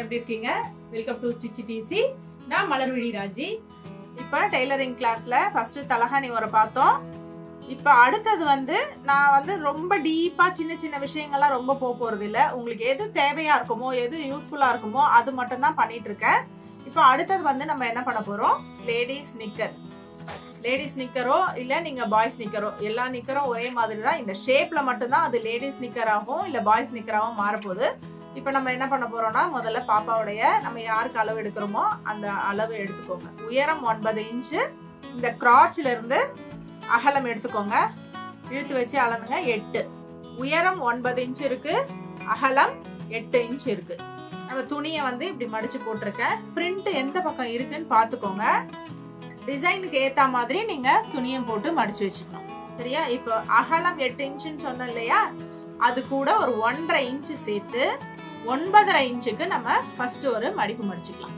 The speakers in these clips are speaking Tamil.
எப்படி இருக்கீங்க வெல்கம் டு ஸ்டிச் டிசி நான் மலர்விழி ராஜி இப்போ டெய்லரிங் கிளாஸ்ல ஃபர்ஸ்ட் தலகாணி வர பார்த்தோம் இப்போ அடுத்தது வந்து நான் வந்து ரொம்ப டீப்பா சின்ன சின்ன விஷயங்கள்லாம் ரொம்ப போக போறது இல்ல உங்களுக்கு எது தேவையா இருக்குமோ எது யூஸ்ஃபுல்லா இருக்குமோ அது மட்டும் தான் பண்ணிட்டு இருக்கேன் இப்போ அடுத்தது வந்து நம்ம என்ன பண்ண போறோம் லேடிஸ் நிக்கர் லேடிஸ் நிக்கரோ இல்ல நீங்க பாய்ஸ் நிக்கரோ எல்லா நிக்கரும் ஒரே மாதிரி தான் இந்த ஷேப்ல மட்டும்தான் அது லேடிஸ் நிக்கராகவும் இல்ல பாய்ஸ் நிக்கராகவும் மாறப்போகுது இப்போ நம்ம என்ன பண்ண போறோம்னா முதல்ல பாப்பாவுடைய நம்ம யாருக்கு அளவு எடுக்கிறோமோ அந்த அளவு எடுத்துக்கோங்க உயரம் ஒன்பது இன்ச்சு இந்த கிராச்ல இருந்து அகலம் எடுத்துக்கோங்க இழுத்து வச்சு அளந்துங்க எட்டு உயரம் ஒன்பது இன்ச் இருக்கு அகலம் எட்டு இன்ச் இருக்கு நம்ம துணியை வந்து இப்படி மடிச்சு போட்டிருக்கேன் பிரிண்ட் எந்த பக்கம் இருக்குன்னு பார்த்துக்கோங்க டிசைனுக்கு ஏத்த மாதிரி நீங்க துணியை போட்டு மடிச்சு வச்சுக்கணும் சரியா இப்போ அகலம் எட்டு இன்ச்சுன்னு சொன்னோம் இல்லையா அது கூட ஒரு ஒன்றரை இன்ச்சு சேர்த்து ஒன்பதரை இன்ச்சுக்கு நம்ம ஃபர்ஸ்ட் ஒரு மடிப்பு மடிச்சுக்கலாம்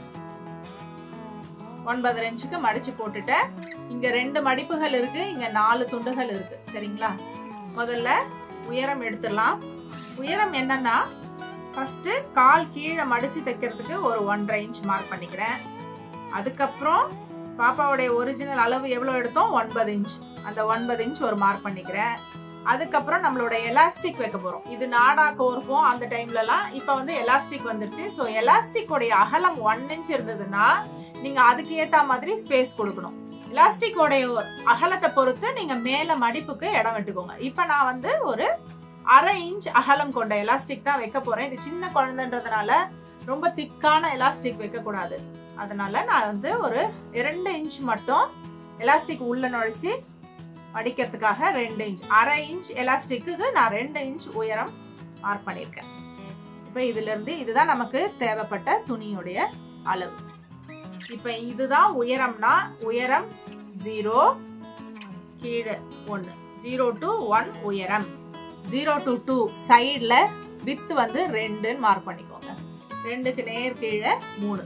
ஒன்பதரை இன்ச்சுக்கு மடிச்சு போட்டுட்டு இங்க ரெண்டு மடிப்புகள் இருக்கு இங்க நாலு துண்டுகள் இருக்கு சரிங்களா முதல்ல உயரம் எடுத்துடலாம் உயரம் என்னன்னா ஃபர்ஸ்ட் கால் கீழே மடிச்சு தைக்கிறதுக்கு ஒரு ஒன்றரை இன்ச் மார்க் பண்ணிக்கிறேன் அதுக்கப்புறம் பாப்பாவுடைய ஒரிஜினல் அளவு எவ்வளோ எடுத்தோம் ஒன்பது இன்ச் அந்த ஒன்பது இன்ச் ஒரு மார்க் பண்ணிக்கிறேன் அதுக்கப்புறம் நம்மளோட எலாஸ்டிக் வைக்க போறோம் இது நாடா கோர்ப்போம் அந்த டைம்லலாம் இப்போ வந்து எலாஸ்டிக் வந்துருச்சு ஸோ எலாஸ்டிக்கோடைய அகலம் ஒன் இன்ச் இருந்ததுன்னா நீங்க அதுக்கு ஏத்த மாதிரி ஸ்பேஸ் கொடுக்கணும் எலாஸ்டிக்கோடைய அகலத்தை பொறுத்து நீங்க மேல மடிப்புக்கு இடம் விட்டுக்கோங்க இப்போ நான் வந்து ஒரு அரை இன்ச் அகலம் கொண்ட எலாஸ்டிக் தான் வைக்க போறேன் இது சின்ன குழந்தைன்றதுனால ரொம்ப திக்கான எலாஸ்டிக் வைக்க கூடாது அதனால நான் வந்து ஒரு இரண்டு இன்ச் மட்டும் எலாஸ்டிக் உள்ள நுழைச்சி மடிக்கிறதுக்காக ரெண்டு இன்ச் அரை இன்ச் எலாஸ்டிக்கு நான் ரெண்டு இன்ச் உயரம் மார்க் பண்ணியிருக்கேன் இப்போ இதுல இருந்து இதுதான் நமக்கு தேவைப்பட்ட துணியுடைய அளவு இப்போ இதுதான் உயரம்னா உயரம் ஜீரோ கீழே ஒன்று ஜீரோ டு ஒன் உயரம் ஜீரோ டு டூ சைடில் வித் வந்து ரெண்டுன்னு மார்க் பண்ணிக்கோங்க ரெண்டுக்கு நேர் கீழே மூணு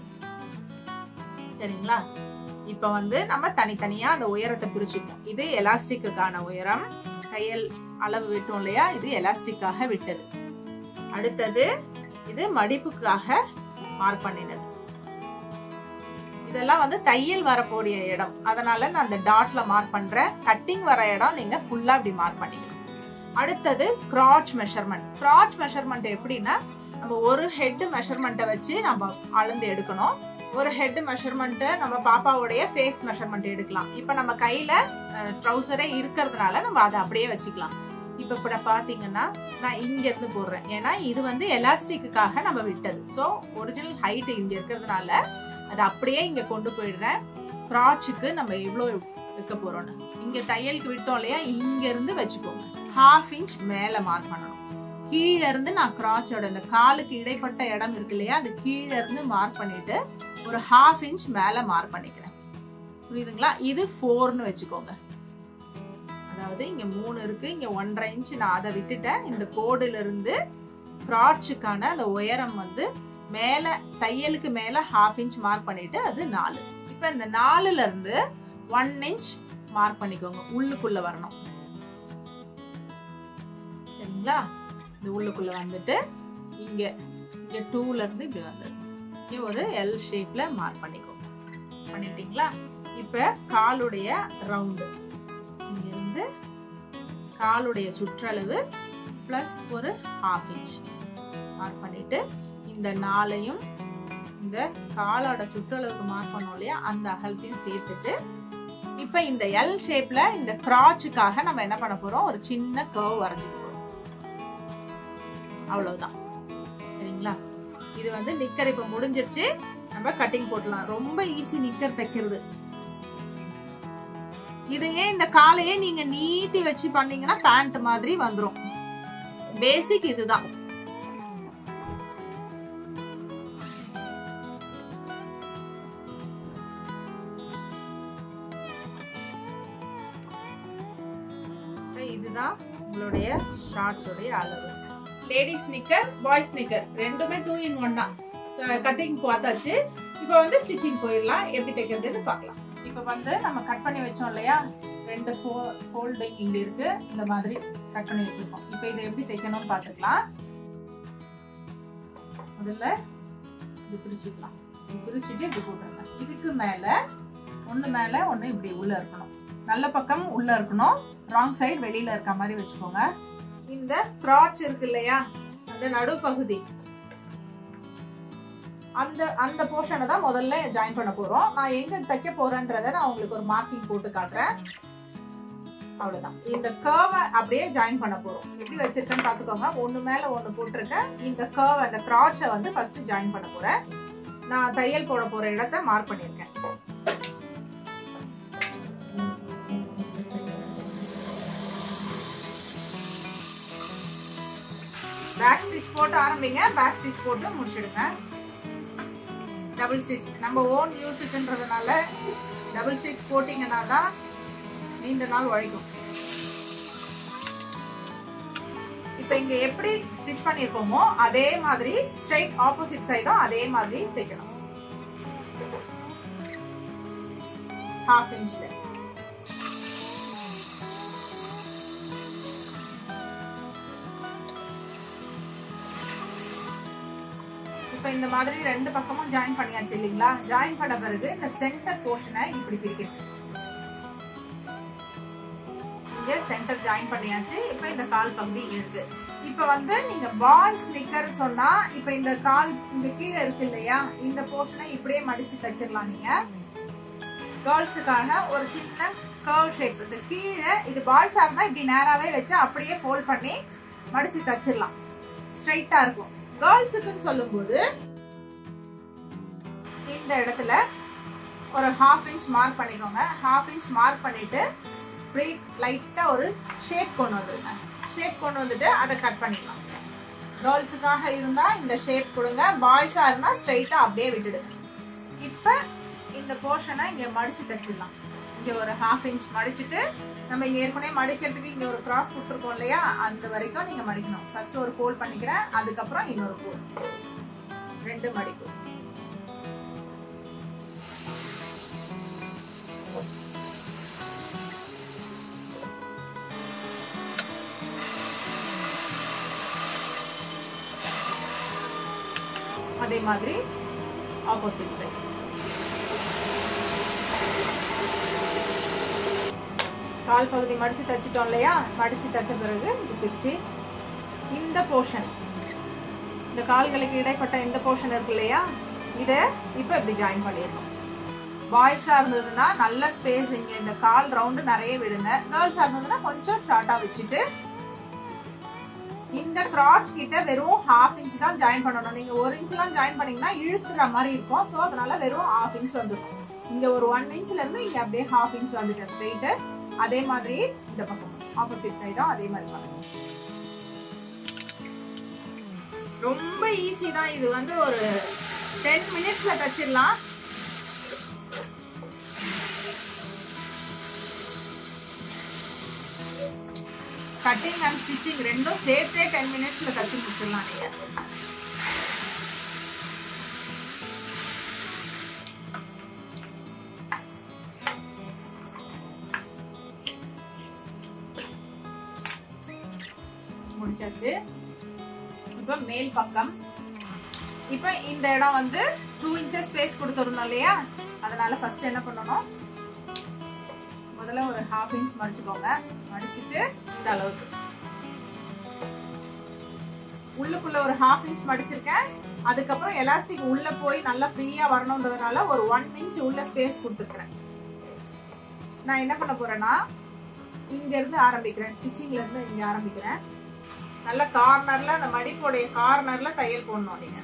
சரிங்களா இப்போ வந்து நம்ம தனித்தனியா அந்த உயரத்தை பிரிச்சுக்கணும் இது எலாஸ்டிக்குக்கான உயரம் தையல் அளவு விட்டோம் இல்லையா இது எலாஸ்டிக்காக விட்டது அடுத்தது இது மடிப்புக்காக மார்க் பண்ணினது இதெல்லாம் வந்து தையல் வரக்கூடிய இடம் அதனால நான் அந்த டாட்ல மார்க் பண்றேன் கட்டிங் வர இடம் நீங்க ஃபுல்லா இப்படி மார்க் பண்ணிக்கணும் அடுத்தது கிராச் மெஷர்மெண்ட் கிராச் மெஷர்மெண்ட் எப்படின்னா நம்ம ஒரு ஹெட் மெஷர்மெண்ட்டை வச்சு நம்ம அளந்து எடுக்கணும் ஒரு ஹெட் மெஷர்மெண்ட்டு நம்ம பாப்பாவுடைய ஃபேஸ் மெஷர்மெண்ட் எடுக்கலாம் இப்போ நம்ம கையில ட்ரௌசரே இருக்கிறதுனால நம்ம அதை அப்படியே வச்சுக்கலாம் இப்போ இப்ப பார்த்தீங்கன்னா நான் இங்க இருந்து போடுறேன் ஏன்னா இது வந்து எலாஸ்டிக்குக்காக நம்ம விட்டது ஸோ ஒரிஜினல் ஹைட் இங்க இருக்கிறதுனால அதை அப்படியே இங்க கொண்டு போயிடுறேன் கிராச்சுக்கு நம்ம எவ்வளோ வைக்க போறோம்னு இங்க தையலுக்கு விட்டோம் இல்லையா இங்க இருந்து வச்சுக்கோங்க ஹாஃப் இன்ச் மேல மார்க் பண்ணணும் கீழே இருந்து நான் கிராச்சோட இந்த காலுக்கு இடைப்பட்ட இடம் இருக்கு இல்லையா அது கீழே இருந்து மார்க் பண்ணிட்டு ஒரு ஹாஃப் இன்ச் மேல மார்க் பண்ணிக்கிறேன் புரியுதுங்களா இது ஃபோர்னு வச்சுக்கோங்க அதாவது இங்க மூணு இருக்கு இங்க ஒன்றரை இன்ச் நான் அதை விட்டுட்டேன் இந்த கோடுல இருந்து கிராச்சுக்கான அந்த உயரம் வந்து மேல தையலுக்கு மேல ஹாஃப் இன்ச் மார்க் பண்ணிட்டு அது நாலு இப்ப இந்த நாலுல இருந்து ஒன் இன்ச் மார்க் பண்ணிக்கோங்க உள்ளுக்குள்ள வரணும் சரிங்களா இந்த உள்ளுக்குள்ள வந்துட்டு இங்க இங்க டூல இருந்து இப்படி வந்துடும் இங்க ஒரு எல் ஷேப்ல மார்க் பண்ணிக்கோங்க பண்ணிட்டீங்களா இப்ப காலுடைய ரவுண்டு இங்க இருந்து காலுடைய சுற்றளவு பிளஸ் ஒரு ஹாஃப் இன்ச் மார்க் பண்ணிட்டு இந்த நாளையும் இந்த காலோட சுற்றளவுக்கு மார்க் பண்ணோம் இல்லையா அந்த அகலத்தையும் சேர்த்துட்டு இப்ப இந்த எல் ஷேப்ல இந்த கிராச்சுக்காக நம்ம என்ன பண்ண போறோம் ஒரு சின்ன கர்வ் வரைஞ்சிக்க போறோம் அவ்வளவுதான் சரிங்களா இது வந்து நிக்கர் இப்ப முடிஞ்சிருச்சு நம்ம கட்டிங் போட்டலாம் ரொம்ப ஈஸி நிக்கர் தைக்கிறது இதையே இந்த காலையே நீங்க நீட்டி வச்சு பண்ணீங்கன்னா பேண்ட் மாதிரி வந்துரும் பேசிக் இதுதான் இதுதான் உங்களுடைய ஷார்ட்ஸ் உடைய அளவு லேடிஸ் நிக்கர் பாய்ஸ் நிக்கர் ரெண்டுமே டூ இன் ஒன் தான் கட்டிங் பார்த்தாச்சு இப்போ வந்து ஸ்டிச்சிங் போயிடலாம் எப்படி தைக்கிறதுன்னு பார்க்கலாம் இப்போ வந்து நம்ம கட் பண்ணி வச்சோம் இல்லையா ரெண்டு ஃபோ ஃபோல்டிங் இங்க இருக்கு இந்த மாதிரி கட் பண்ணி வச்சிருக்கோம் இப்போ இதை எப்படி தைக்கணும்னு பார்த்துக்கலாம் முதல்ல இது பிரிச்சுக்கலாம் இது பிரிச்சுட்டு இப்படி போட்டுருங்க இதுக்கு மேல ஒண்ணு மேல ஒண்ணு இப்படி உள்ள இருக்கணும் நல்ல பக்கம் உள்ள இருக்கணும் ராங் சைடு வெளியில இருக்க மாதிரி வச்சுக்கோங்க இந்த கிராச் இருக்கு இல்லையா அந்த நடுப்பகுதி அந்த அந்த போர்ஷனை தான் முதல்ல ஜாயின் பண்ண போறோம் நான் எங்க தைக்க போறேன்றத நான் உங்களுக்கு ஒரு மார்க்கிங் போட்டு காட்டுறேன் அவ்வளவுதான் இந்த கர்வை அப்படியே ஜாயின் பண்ண போறோம் எப்படி வச்சிருக்கேன்னு பாத்துக்கோங்க ஒண்ணு மேல ஒண்ணு போட்டிருக்கேன் இந்த கர்வ் அந்த கிராச்சை வந்து ஃபர்ஸ்ட் ஜாயின் பண்ண போறேன் நான் தையல் போட போற இடத்த மார்க் பண்ணிருக்கேன் பேக் ஸ்டிச் போட்டு ஆரம்பிங்க பேக் ஸ்டிச் போட்டு முடிச்சிடுங்க டபுள் ஸ்டிச் நம்ம ஓன் யூஸுக்குன்றதுனால டபுள் ஸ்டிச் போட்டிங்கன்னா தான் நீண்ட நாள் உழைக்கும் இப்போ இங்க எப்படி ஸ்டிச் பண்ணிருக்கோமோ அதே மாதிரி ஸ்ட்ரைட் ஆப்போசிட் சைடும் அதே மாதிரி தைக்கணும் ஹாஃப் இன்ச்ல இப்போ இந்த மாதிரி ரெண்டு பக்கமும் ஜாயின் பண்ணியாச்சு இல்லைங்களா ஜாயின் பண்ண பிறகு இந்த சென்டர் போர்ஷனை இப்படி பிரிக்கணும் இங்க சென்டர் ஜாயின் பண்ணியாச்சு இப்போ இந்த கால் பகுதி இங்க இருக்கு இப்போ வந்து நீங்க பாய்ஸ் நிக்கர் சொன்னா இப்போ இந்த கால் இங்க கீழே இருக்கு இல்லையா இந்த போர்ஷனை இப்படியே மடிச்சு தச்சிடலாம் நீங்க கேர்ள்ஸுக்காக ஒரு சின்ன கர்வ் ஷேப் இது கீழே இது பாய்ஸா இருந்தா இப்படி நேராவே வச்சு அப்படியே ஃபோல்ட் பண்ணி மடிச்சு தச்சிடலாம் ஸ்ட்ரைட்டா இருக்கும் கேர்ள்ஸுக்குன்னு சொல்லும்போது இந்த இடத்துல ஒரு ஹாஃப் இன்ச் மார்க் பண்ணிக்கோங்க ஹாஃப் இன்ச் மார்க் பண்ணிட்டு இப்படி லைட்டாக ஒரு ஷேப் கொண்டு வந்துருங்க ஷேப் கொண்டு வந்துட்டு அதை கட் பண்ணிடலாம் கேர்ள்ஸுக்காக இருந்தால் இந்த ஷேப் கொடுங்க பாய்ஸாக இருந்தால் ஸ்ட்ரைட்டாக அப்படியே விட்டுடுங்க இப்போ இந்த போர்ஷனை இங்கே மடிச்சு தச்சிடலாம் இங்கே ஒரு ஹாஃப் இன்ச் மடிச்சுட்டு நம்ம இங்கே ஏற்கனவே மடிக்கிறதுக்கு இங்கே ஒரு கிராஸ் கொடுத்துருக்கோம் இல்லையா அந்த வரைக்கும் நீங்கள் மடிக்கணும் ஃபர்ஸ்ட் ஒரு ஃபோல்ட் பண்ணிக்கிறேன் அதுக்கப்புறம் இன்னொரு ஃபோல்ட் ரெண்டு மடிப்பு அதே மாதிரி ஆப்போசிட் சைட் கால் பகுதி மடிச்சு தச்சிட்டோம் இல்லையா மடிச்சு தச்ச பிறகு இது பிரிச்சு இந்த போர்ஷன் இந்த கால்களுக்கு இடைப்பட்ட இந்த போர்ஷன் இருக்கு இல்லையா இதை இப்போ இப்படி ஜாயின் பண்ணிடணும் பாய்ஸாக இருந்ததுன்னா நல்ல ஸ்பேஸ் இங்கே இந்த கால் ரவுண்டு நிறைய விடுங்க கேர்ள்ஸாக இருந்ததுன்னா கொஞ்சம் ஷார்ட்டாக வச்சுட்டு இந்த கிராச் கிட்ட வெறும் ஹாஃப் இன்ச் தான் ஜாயின் பண்ணணும் நீங்க ஒரு இன்ச்லாம் ஜாயின் பண்ணீங்கன்னா இழுத்துற மாதிரி இருக்கும் ஸோ அதனால வெறும் ஹாஃப் இன்ச் வந்துடும் இங்க ஒரு ஒன் இன்ச்ல இருந்து இங்க அப்படியே ஹாஃப் இன்ச் வந்துட்டேன் ஸ்ட்ரெயிட்டு அதே மாதிரி இந்த பக்கம் ஆப்போசிட் சைடும் அதே மாதிரி பண்ணணும் ரொம்ப ஈஸி தான் இது வந்து ஒரு டென் மினிட்ஸ்ல தச்சிடலாம் கட்டிங் அண்ட் ஸ்டிச்சிங் ரெண்டும் சேர்த்தே டென் மினிட்ஸ்ல தச்சு முடிச்சிடலாம் நீங்க முடிச்சாச்சு இப்போ மேல் பக்கம் இப்போ இந்த இடம் வந்து டூ இன்ச்சஸ் ஸ்பேஸ் கொடுத்துருந்தோம் இல்லையா அதனால ஃபர்ஸ்ட் என்ன பண்ணணும் முதல்ல ஒரு ஹாஃப் இன்ச் மடிச்சுக்கோங்க மடிச்சுட்டு இந்த அளவுக்கு உள்ளுக்குள்ள ஒரு ஹாஃப் இன்ச் மடிச்சிருக்கேன் அதுக்கப்புறம் எலாஸ்டிக் உள்ள போய் நல்லா ஃப்ரீயா வரணுன்றதுனால ஒரு ஒன் இன்ச் உள்ள ஸ்பேஸ் கொடுத்துருக்கேன் நான் என்ன பண்ண போறேன்னா இங்க இருந்து ஆரம்பிக்கிறேன் ஸ்டிச்சிங்ல இருந்து இங்க ஆரம்பிக்கிறேன் நல்ல கார்னர்ல அந்த மடிப்போடைய கார்னர்ல தையல் போடணும் நீங்க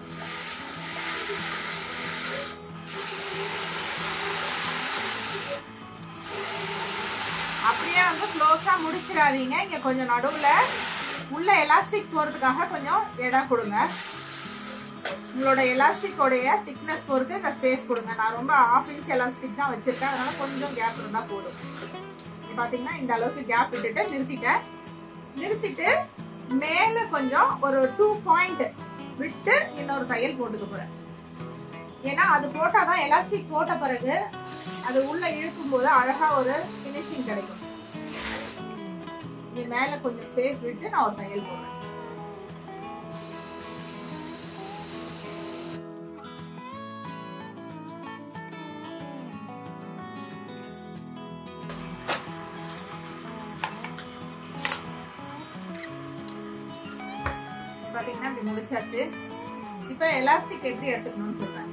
அப்படியே வந்து க்ளோஸா முடிச்சிடாதீங்க இங்க கொஞ்சம் நடுவுல உள்ள எலாஸ்டிக் போறதுக்காக கொஞ்சம் இடம் கொடுங்க உங்களோட எலாஸ்டிக்கோடைய திக்னஸ் பொறுத்து இந்த ஸ்பேஸ் கொடுங்க நான் ரொம்ப ஆஃப் இன்ச் எலாஸ்டிக் தான் வச்சிருக்கேன் அதனால கொஞ்சம் கேப் இருந்தா போதும் இங்க பாத்தீங்கன்னா இந்த அளவுக்கு கேப் விட்டுட்டு நிறுத்திட்டேன் நிறுத்திட்டு மேல கொஞ்சம் ஒரு டூ பாயிண்ட் விட்டு இன்னொரு தையல் போட்டுக்க போறேன் ஏன்னா அது போட்டாதான் எலாஸ்டிக் போட்ட பிறகு அது உள்ள இழுக்கும் போது அழகா ஒரு ஃபினிஷிங் கிடைக்கும் இங்க மேல கொஞ்சம் ஸ்பேஸ் விட்டு நான் ஒரு தையல் போடுறேன் பாத்தீங்கன்னா இப்படி முடிச்சாச்சு இப்போ எலாஸ்டிக் எப்படி எடுத்துக்கணும்னு சொல்றேன்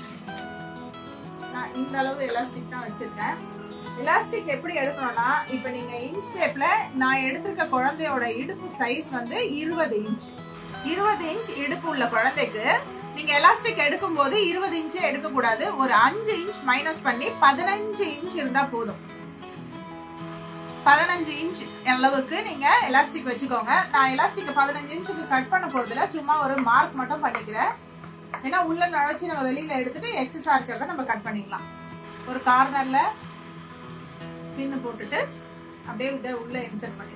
நான் இந்த அளவு எலாஸ்டிக் தான் வச்சிருக்கேன் எலாஸ்டிக் எப்படி எடுக்கணும்னா இப்போ நீங்க இன்ச் டேப்ல நான் எடுத்திருக்க குழந்தையோட இடுப்பு சைஸ் வந்து இருபது இன்ச் இருபது இன்ச் இடுப்பு உள்ள குழந்தைக்கு நீங்க எலாஸ்டிக் எடுக்கும் போது இருபது இன்ச்சு எடுக்க கூடாது ஒரு அஞ்சு இன்ச் மைனஸ் பண்ணி பதினஞ்சு இன்ச் இருந்தா போதும் பதினஞ்சு இன்ச் அளவுக்கு நீங்க எலாஸ்டிக் வச்சுக்கோங்க நான் எலாஸ்டிக் பதினஞ்சு இன்ச்சுக்கு கட் பண்ண போறதுல சும்மா ஒரு மார்க் மட்டும் பண்ணிக்கிறேன் ஏன்னா உள்ள நுழைச்சி நம்ம வெளியில எடுத்துட்டு எக்ஸஸா இருக்கிறத நம்ம கட் பண்ணிக்கலாம் ஒரு கார்னர்ல பின்னு போட்டுட்டு அப்படியே இதை உள்ள இன்சர்ட் பண்ணிடுங்க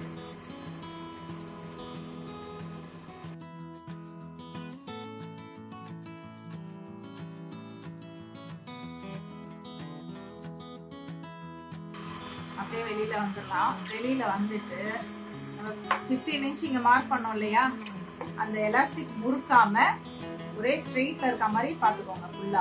அப்படியே வெளியில வந்துடலாம் வெளியில வந்துட்டு நம்ம ஃபிஃப்டீன் இன்ச் இங்க மார்க் பண்ணோம் இல்லையா அந்த எலாஸ்டிக் முறுக்காம ஒரே ஸ்ட்ரெயிட்ல இருக்க மாதிரி பாத்துக்கோங்க ஃபுல்லா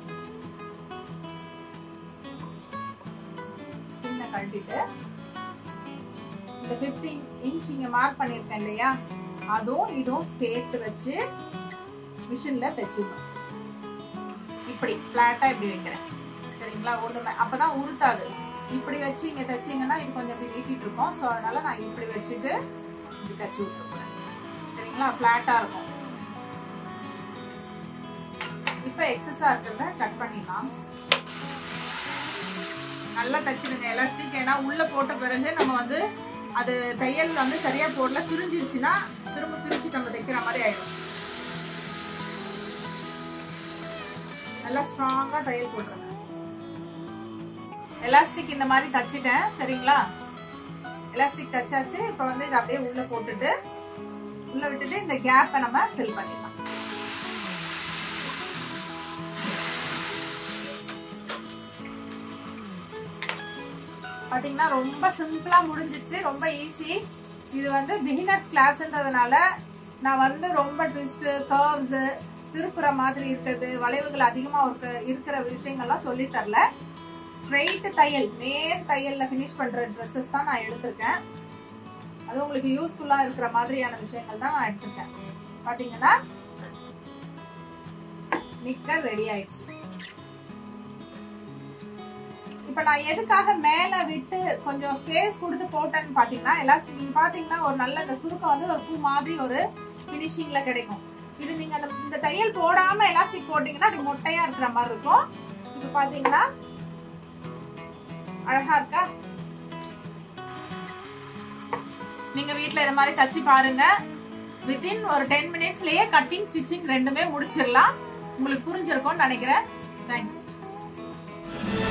பின்ன கழட்டிட்டு இந்த ஃபிஃப்டீன் இன்ச் இங்க மார்க் பண்ணிருக்கேன் இல்லையா அதுவும் இதுவும் சேர்த்து வச்சு மிஷின்ல தைச்சிடணும் இப்படி பிளாட்டா இப்படி வைக்கிறேன் சரிங்களா ஒண்ணுமே அப்பதான் உருத்தாது இப்படி வச்சு இங்க தைச்சீங்கன்னா இது கொஞ்சம் இப்படி நீட்டிட்டு இருக்கும் ஸோ அதனால நான் இப்படி வச்சுட்டு இப்படி தச்சு விட்டுருப்பேன் சரிங்களா ஃபிளாட்டா இருக்கும் இப்போ எக்ஸஸா இருக்கிறத கட் பண்ணிடலாம் நல்லா தச்சிடுங்க எலாஸ்டிக் ஏன்னா உள்ள போட்ட பிறகு நம்ம வந்து அது தையல் வந்து சரியா போடல பிரிஞ்சிருச்சுன்னா திரும்ப பிரிச்சு நம்ம தைக்கிற மாதிரி ஆயிடும் நல்லா ஸ்ட்ராங்கா தையல் போட்டுருங்க எலாஸ்டிக் இந்த மாதிரி தச்சிட்டேன் சரிங்களா எலாஸ்டிக் தச்சாச்சு இப்போ வந்து இதை அப்படியே உள்ள போட்டுட்டு உள்ள விட்டுட்டு இந்த கேப்பை நம்ம ஃபில் பண்ணிடலாம் பாத்தீங்கன்னா ரொம்ப சிம்பிளா முடிஞ்சிச்சு ரொம்ப ஈஸி இது வந்து பிகினர்ஸ் கிளாஸ்ன்றதுனால நான் வந்து ரொம்ப ட்விஸ்ட் கர்வ்ஸ் திருப்புற மாதிரி இருக்கிறது வளைவுகள் அதிகமா இருக்க இருக்கிற விஷயங்கள்லாம் சொல்லி தரல ஸ்ட்ரெயிட் தையல் நேர் தையல்ல ஃபினிஷ் பண்ற ட்ரெஸ்ஸஸ் தான் நான் எடுத்திருக்கேன் அது உங்களுக்கு யூஸ்ஃபுல்லா இருக்கிற மாதிரியான விஷயங்கள் தான் நான் எடுத்திருக்கேன் பாத்தீங்கன்னா நிக்கர் ரெடி ஆயிடுச்சு இப்ப நான் எதுக்காக மேல விட்டு கொஞ்சம் ஸ்பேஸ் கொடுத்து போட்டேன்னு பாத்தீங்கன்னா எலாஸ்டிக் நீங்க பாத்தீங்கன்னா ஒரு நல்ல இந்த சுருக்கம் வந்து ஒரு பூ மாதிரி ஒரு பினிஷிங்ல கிடைக்கும் இது நீங்க அந்த இந்த தையல் போடாம எலாஸ்டிக் போட்டீங்கன்னா அது மொட்டையா இருக்கிற மாதிரி இருக்கும் இப்ப பாத்தீங்கன்னா அழகா இருக்கா நீங்க வீட்ல இது மாதிரி தச்சு பாருங்க வித்தின் ஒரு டென் மினிட்ஸ்லயே கட்டிங் ஸ்டிச்சிங் ரெண்டுமே முடிச்சிடலாம் உங்களுக்கு புரிஞ்சிருக்கும்னு நினைக்கிறேன் தேங்க்யூ